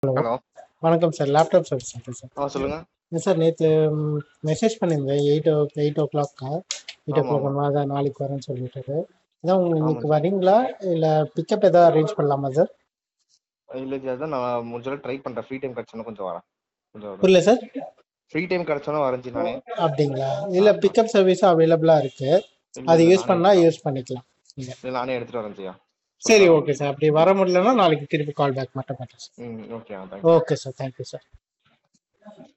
Hello வணக்கம் sir laptop service centre sir ஆ சொல்லுங்க இல்லை சார் நேற்று மெசேஜ் பண்ணியிருந்தேன் எயிட் ஓ எயிட் ஓ கிளாக்கா எயிட் ஓ ஆமா, கிளாக் ஆமா. அதான் நாளைக்கு வரேன்னு சொல்லிட்டு அதான் உங்க இன்னைக்கு சார். வரீங்களா இல்லை பிக்கப் ஏதாவது அரேஞ்ச் பண்ணலாமா சார் இல்ல ஜி அதான் நான் முடிஞ்ச ட்ரை பண்றேன் ஃப்ரீ டைம் கிடைச்சோன்னா கொஞ்சம் வரேன் கொஞ்சம் புரியல சார் ஃப்ரீ டைம் கிடைச்சோன்னா வரேன் ஜி நானே அப்படிங்களா இல்லை பிக்கப் சர்வீஸும் அவைலபிளாக இருக்கு இல்ல, அது இல்ல, யூஸ் நானே- பண்ணா யூஸ் பண்ணிக்கலாம் நீங்க இல்ல, நானே எடுத்துட்டு வரேன் ஜியா சரி ஓகே சார் அப்படி வர முடியலன்னா நாளைக்கு திருப்பி கால் பேக் மட்டும் பண்ணுறேன் சார் ம் okay thank you okay sir thank you sir